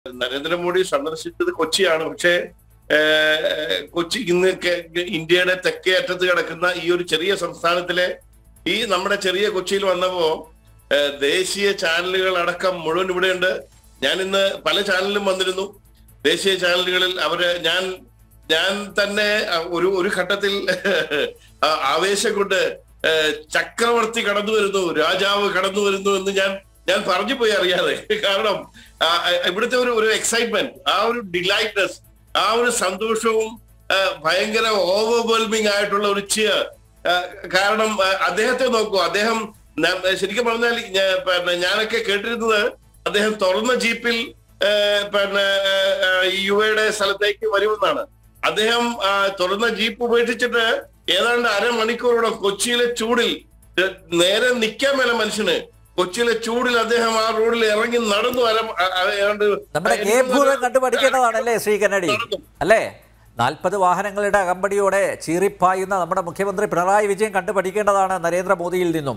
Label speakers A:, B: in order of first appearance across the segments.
A: നരേന്ദ്രമോദി സന്ദർശിച്ചത് കൊച്ചിയാണ് പക്ഷേ ഏഹ്, കൊച്ചി ഇന്ന് കെ- ഇന്ത്യയുടെ തെക്കേ അറ്റത്ത് കിടക്കുന്ന ഈ ഒരു ചെറിയ സംസ്ഥാനത്തിലെ ഈ നമ്മുടെ ചെറിയ കൊച്ചിയിൽ വന്നപ്പോ ഏഹ്, ദേശീയ ചാനലുകൾ അടക്കം മുഴുവൻ ഇവിടെയുണ്ട് ഞാൻ ഇന്ന് പല ചാനലിലും വന്നിരുന്നു ദേശീയ ചാനലുകളിൽ അവര് ഞാൻ ഞാൻ തന്നെ അഹ്, ഒരു ഒരു ഘട്ടത്തിൽ ആ- ആവേശം കൊണ്ട് ഏഹ്, ചക്രവർത്തി കടന്നു വരുന്നു രാജാവ് കടന്നു വരുന്നു എന്ന് ഞാൻ ഞാൻ പറഞ്ഞു പോയി അറിയാതെ കാരണം ആ, ആ, ഇവിടുത്തെ ഒരു ഒരു എക്സൈറ്റ്മെന്റ് ആ ഒരു ഡിലൈറ്റ്നെസ് ആ ഒരു സന്തോഷവും ആ, ഭയങ്കര ഓവർവെൽമിംഗ് ആയിട്ടുള്ള ഒരു ചിയർ കാരണം ആ, അദ്ദേഹത്തെ നോക്കൂ അദ്ദേഹം ന- ശരിക്കും പറഞ്ഞാൽ ഞാ- പിന്നെ ഞാനൊക്കെ കേട്ടിരുന്നത് അദ്ദേഹം തുറന്ന ജീപ്പിൽ ആ, പിന്നെ ആ, ഈ യുവയുടെ സ്ഥലത്തേക്ക് വരുമെന്നാണ് അദ്ദേഹം ആ, തുറന്ന ജീപ്പ് ഉപേക്ഷിച്ചിട്ട് ഏതാണ്ട് അരമണിക്കൂറോളം കൊച്ചിയിലെ ചൂടിൽ ഏ, നേരെ നിൽക്കാൻ മേല മനുഷ്യന് കൊച്ചിയിലെ ചൂടിൽ അദ്ദേഹം ആ റോഡിൽ ഇറങ്ങി നടന്നു അര ആ- ആ- ഏതാണ്ട്
B: നമ്മുടെ
A: എനിക്ക്
B: ഗേഭൂരം
A: തോന്നുന്നു
B: കണ്ടു പഠിക്കേണ്ടതാണല്ലേ ശ്രീ കന്നഡി
A: നടന്നു.
B: അല്ലേ നാൽപ്പത് വാഹനങ്ങളുടെ അകമ്പടിയോടെ ചീറിപ്പായുന്ന നമ്മുടെ മുഖ്യമന്ത്രി പിണറായി വിജയൻ കണ്ടു പഠിക്കേണ്ടതാണ് നരേന്ദ്രമോദിയിൽ നിന്നും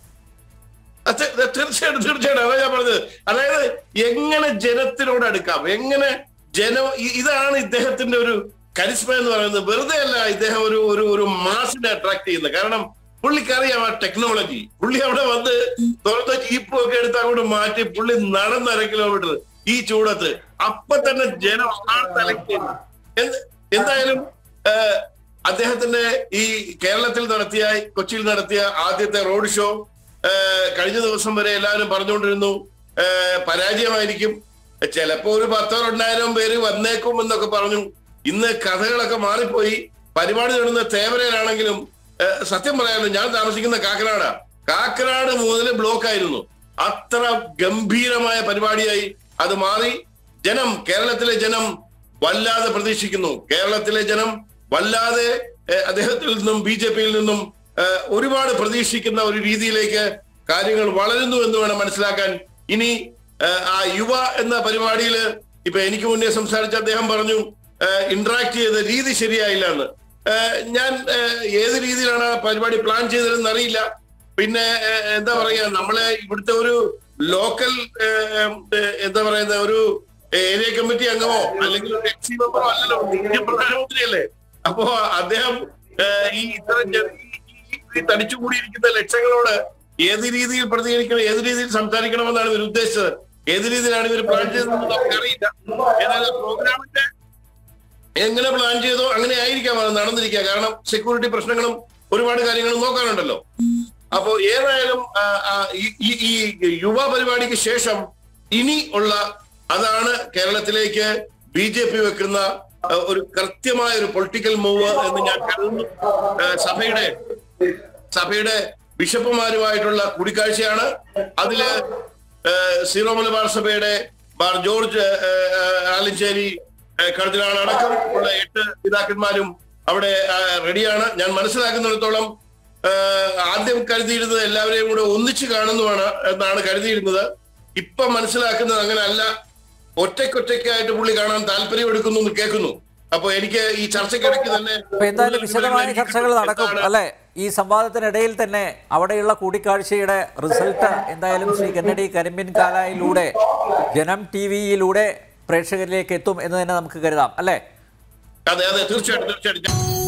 A: അത് ത- തീർച്ചയായിട്ടും തീർച്ചയായിട്ടും അതാ ഞാൻ പറഞ്ഞത് അതായത് എങ്ങനെ ജനത്തിനോട് അടുക്കാം എങ്ങനെ ജനം ഇ- ഇതാണ് ഇദ്ദേഹത്തിന്റെ ഒരു കരിസ്മ എന്ന് പറയുന്നത് വെറുതെ അല്ല ഇദ്ദേഹം ഒരു ഒരു ഒരു മാസിനെ അട്രാക്ട് ചെയ്യുന്നത് കാരണം പുള്ളിക്കറിയാം ആ ടെക്നോളജി പുള്ളി അവിടെ വന്ന് തുറന്ന ജീപ്പും ഒക്കെ എടുത്ത് അങ്ങോട്ട് മാറ്റി പുള്ളി നടന്ന് അര കിലോമീറ്റർ ഈ ചൂടത്ത് അപ്പൊ തന്നെ ജനം ആ തലയ്ക്ക് എന്ത് എന്തായാലും ഏഹ്, അദ്ദേഹത്തിന്റെ ഈ കേരളത്തിൽ നടത്തിയ കൊച്ചിയിൽ നടത്തിയ ആദ്യത്തെ റോഡ് ഷോ ഏഹ്, കഴിഞ്ഞ ദിവസം വരെ എല്ലാവരും പറഞ്ഞുകൊണ്ടിരുന്നു ഏഹ്, പരാജയമായിരിക്കും ചിലപ്പോ ഒരു പത്തോ രണ്ടായിരം പേര് വന്നേക്കും എന്നൊക്കെ പറഞ്ഞു ഇന്ന് കഥകളൊക്കെ മാറിപ്പോയി പരിപാടി നടന്ന തേവരയിലാണെങ്കിലും ഏഹ്, സത്യം പറയാമല്ലോ ഞാൻ താമസിക്കുന്ന കാക്കനാടാ കാക്കനാട് മുതൽ ബ്ലോക്ക് ആയിരുന്നു അത്ര ഗംഭീരമായ പരിപാടിയായി അത് മാറി ജനം കേരളത്തിലെ ജനം വല്ലാതെ പ്രതീക്ഷിക്കുന്നു കേരളത്തിലെ ജനം വല്ലാതെ ഏഹ്, അദ്ദേഹത്തിൽ നിന്നും ബി ജെ പിയിൽ നിന്നും ഏഹ്, ഒരുപാട് പ്രതീക്ഷിക്കുന്ന ഒരു രീതിയിലേക്ക് കാര്യങ്ങൾ വളരുന്നു എന്ന് വേണം മനസ്സിലാക്കാൻ ഇനി ഏഹ്, ആ യുവ എന്ന പരിപാടിയിൽ ഇപ്പൊ എനിക്ക് മുന്നേ സംസാരിച്ച അദ്ദേഹം പറഞ്ഞു ഇന്ററാക്ട് ചെയ്ത രീതി ശരിയായില്ല എന്ന് ഏഹ്, ഞാൻ ഏഹ്, ഏത് രീതിയിലാണ് ആ പരിപാടി പ്ലാൻ ചെയ്തതെന്ന് അറിയില്ല പിന്നെ ഏഹ്, എന്താ പറയാ നമ്മളെ ഇവിടുത്തെ ഒരു ലോക്കൽ എന്താ പറയുന്ന ഒരു ഏരിയ കമ്മിറ്റി അംഗമോ അല്ലെങ്കിൽ ഒരു എക്സി മെമ്പറോ അല്ലല്ലോ ഇന്ത്യൻ പ്രധാനമന്ത്രിയല്ലേ അപ്പോ അദ്ദേഹം ഏഹ്, ഈ ഇത്തരം ജന- ഈ- ഈ- ഈ തടിച്ചുകൂടിയിരിക്കുന്ന ലക്ഷങ്ങളോട് ഏത് രീതിയിൽ പ്രതികരിക്കണം ഏത് രീതിയിൽ സംസാരിക്കണമെന്നാണ് ഇവർ ഉദ്ദേശിച്ചത് ഏത് രീതിയിലാണ് ഇവർ പ്ലാൻ ചെയ്തതെന്ന് നമുക്കറിയില്ല ഏതായാലും പ്രോഗ്രാമിന്റെ എങ്ങനെ പ്ലാൻ ചെയ്തോ അങ്ങനെ ആയിരിക്കാം അത് നടന്നിരിക്കുക കാരണം സെക്യൂരിറ്റി പ്രശ്നങ്ങളും ഒരുപാട് കാര്യങ്ങളും നോക്കാനുണ്ടല്ലോ അപ്പോ ഏതായാലും ആ, ആ, ഈ- ഈ ഈ യുവ പരിപാടിക്ക് ശേഷം ഇനി ഉള്ള അതാണ് കേരളത്തിലേക്ക് ബി ജെ പി വെക്കുന്ന ആ, ഒരു കൃത്യമായ ഒരു പൊളിറ്റിക്കൽ മൂവ് എന്ന് ഞാൻ കരുതുന്നു ആ, സഭയുടെ സഭയുടെ ബിഷപ്പുമാരുമായിട്ടുള്ള കൂടിക്കാഴ്ചയാണ് അതില് ഏഹ്, സീറോ മലബാർ സഭയുടെ ബാർ ജോർജ് ഏഹ്, ഏഹ്, ആലഞ്ചേരി ഏഹ്, കർദിനാൾ അടക്കം ഉള്ള എട്ട് പിതാക്കന്മാരും അവിടെ ആഹ്, റെഡിയാണ് ഞാൻ മനസ്സിലാക്കുന്നിടത്തോളം ഏഹ്, ആദ്യം കരുതിയിരുന്നത് എല്ലാവരെയും കൂടെ ഒന്നിച്ച് കാണുന്നതാണ് എന്നാണ് കരുതിയിരുന്നത് ഇപ്പൊ മനസ്സിലാക്കുന്നത് അങ്ങനെ അല്ല ഒറ്റയ്ക്കൊറ്റയ്ക്കായിട്ട് പുള്ളി കാണാൻ താല്പര്യം എടുക്കുന്നു എന്ന് കേൾക്കുന്നു അപ്പൊ എനിക്ക് ഈ ചർച്ചയ്ക്കിടയ്ക്ക് തന്നെ
B: അപ്പൊ എന്തായാലും വിശദമായ ചർച്ചകൾ നടക്കും
A: എന്താണ്
B: അല്ലെ ഈ സംവാദത്തിനിടയിൽ തന്നെ അവിടെയുള്ള കൂടിക്കാഴ്ചയുടെ റിസൾട്ട് എന്തായാലും ശ്രീ കന്നഡി കരിമ്പിൻ കാലായിലൂടെ ജനം ടി വിയിലൂടെ പ്രേക്ഷകരിലേക്ക് എത്തും എന്ന് തന്നെ നമുക്ക് കരുതാം അല്ലേ
A: അതെ അതെ തീർച്ചയായിട്ടും തീർച്ചയായിട്ടും